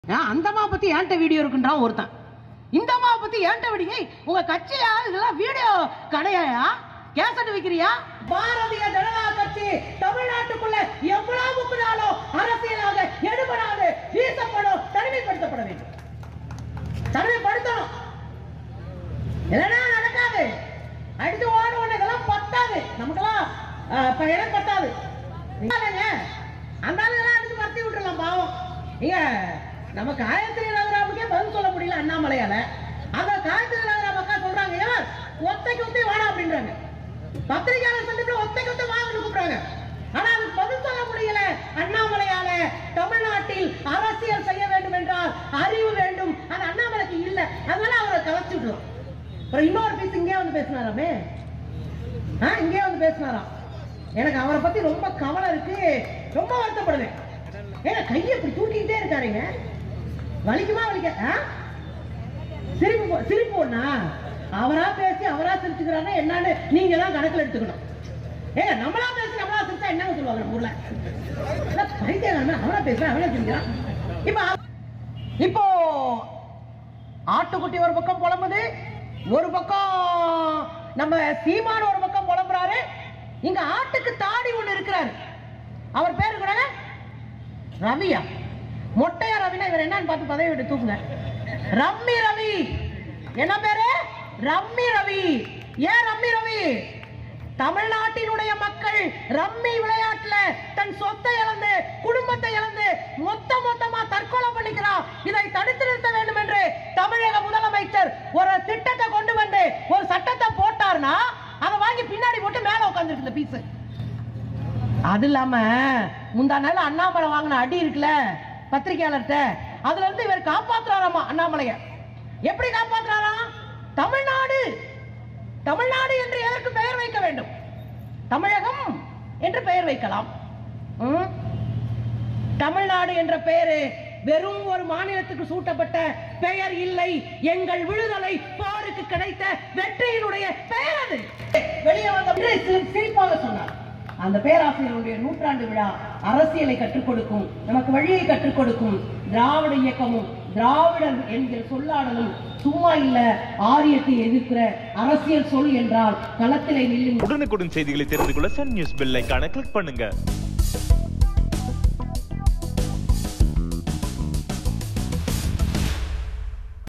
ஏன் அந்த அம்மா பத்தி ஏன்ட்ட வீடியோ இருக்குன்றான் ஒருத்தன் இந்த அம்மா பத்தி ஏன்ட்ட வீடியோ ஏய், உங்க கட்சியா இதெல்லாம் வீடியோ கடையா கேசட் விக்கிறியா பாரதிய ஜனதா கட்சி தமிழ்நாட்டுக்குள்ள எவ்வளவு முக்கினாலும் அரசியலாக எடுபடாது வீசப்படும் தனிமைப்படுத்தப்பட வேண்டும் தனிமைப்படுத்தணும் இல்லைன்னா நடக்காது அடிச்சு ஓட ஓட இதெல்லாம் பத்தாது நமக்கெல்லாம் அஹ், இப்ப இடம் பத்தாது இல்லைங்க அந்த ஆளுங்கெல்லாம் அடிச்சு பத்தி விட்டுறலாம் பாவம் நீங்க நம்ம காயத்ரி நகராமுக்கே பதில் சொல்ல முடியல அண்ணாமலையால அந்த காயத்ரி நகரா மக்கா சொல்றாங்க ஏன் ஒத்தைக்கு ஒத்தை வாடா அப்படின்றாங்க பத்திரிகையாளர் சந்திப்புல ஒத்தைக்கு ஒத்தை வாங்கன்னு கூப்பிடுறாங்க ஆனா அதுக்கு பதில் சொல்ல முடியல அண்ணாமலையால தமிழ்நாட்டில் அரசியல் செய்ய வேண்டும் என்றால் அறிவு வேண்டும் அது அண்ணாமலைக்கு இல்ல அதனால அவரை கலைச்சு விடுறோம் அப்புறம் இன்னொரு பீஸ் இங்கே வந்து பேசினாராமே ஆ இங்கே வந்து பேசினாராம் எனக்கு அவரை பத்தி ரொம்ப கவலை இருக்கு ரொம்ப வருத்தப்படுவேன் ஏங்க கையை இப்படி தூக்கிக்கிட்டே இருக்காருங்க வலிக்குமா வலிக்க ஆ? சிரிப்பு போ- சிரிப்பு ஒண்ணா அவரா பேசி அவரா சிரிச்சுக்கிறாருன்னா என்னன்னு நீங்க தான் கணக்குல எடுத்துக்கணும் ஏங்க நம்மளா பேசி நம்மளா சிரிச்சா என்னன்னு சொல்லுவாங்க நம்ம ஊர்ல அதான் பைத்தியக்காரன் அவனா பேசுறான் அவனா சிரிக்கிறான் இப்ப அவ- இப்போ ஆட்டுக்குட்டி ஒரு பக்கம் புலம்புது ஒரு பக்கம் நம்ம சீமான் ஒரு பக்கம் புலம்புறாரு இங்க ஆட்டுக்கு தாடி ஒண்ணு இருக்கிறாரு அவர் பேரு கூட ரவியா மொட்டையா ரவினா இவர் என்னன்னு பார்த்து பதவி விட்டு தூக்குங்க ரம்மி ரவி என்ன பேரு ரம்மி ரவி ஏன் ரம்மி ரவி தமிழ்நாட்டினுடைய மக்கள் ரம்மி விளையாட்டுல தன் சொத்தை இழந்து குடும்பத்தை இழந்து மொத்த மொத்தமா தற்கொலை பண்ணிக்கிறான் இதை தடுத்து நிறுத்த வேண்டும் என்று தமிழக முதலமைச்சர் ஒரு திட்டத்தை கொண்டு வந்து ஒரு சட்டத்தை போட்டார்னா அதை வாங்கி பின்னாடி போட்டு மேல உட்காந்துருக்கு இந்த பீஸ் அது இல்லாம முந்தா நாள் அண்ணாமலை வாங்கின அடி இருக்குல்ல பத்திரிகையாளர்கிட்ட அதுல இருந்து இவர் காப்பாத்துறாராமா அண்ணாமலைய எப்படி காப்பாத்துறாராம் தமிழ்நாடு தமிழ்நாடு என்று எதற்கு பெயர் வைக்க வேண்டும் தமிழகம் என்று பெயர் வைக்கலாம் ம்? தமிழ்நாடு என்ற பெயரு வெறும் ஒரு மாநிலத்துக்கு சூட்டப்பட்ட பெயர் இல்லை எங்கள் விடுதலை போருக்கு கிடைத்த வெற்றியினுடைய பெயர் அது வெளியே வந்த உடனே சிரி- சிரிப்பாக சொன்னார் அந்த பேராசிரியருடைய நூற்றாண்டு விழா அரசியலை கற்றுக் கொடுக்கும் நமக்கு வழியை கற்றுக் கொடுக்கும் திராவிட இயக்கமும் திராவிடர் என்கிற சொல்லாடலும் சும்மா இல்ல ஆரியத்தை எதிர்க்கிற அரசியல் சொல் என்றால் களத்திலே நில்லும் உடனுக்குடன் செய்திகளை தெரிந்து கொள்ள சன் நியூஸ் பெல் ஐகானை கிளிக் பண்ணுங்க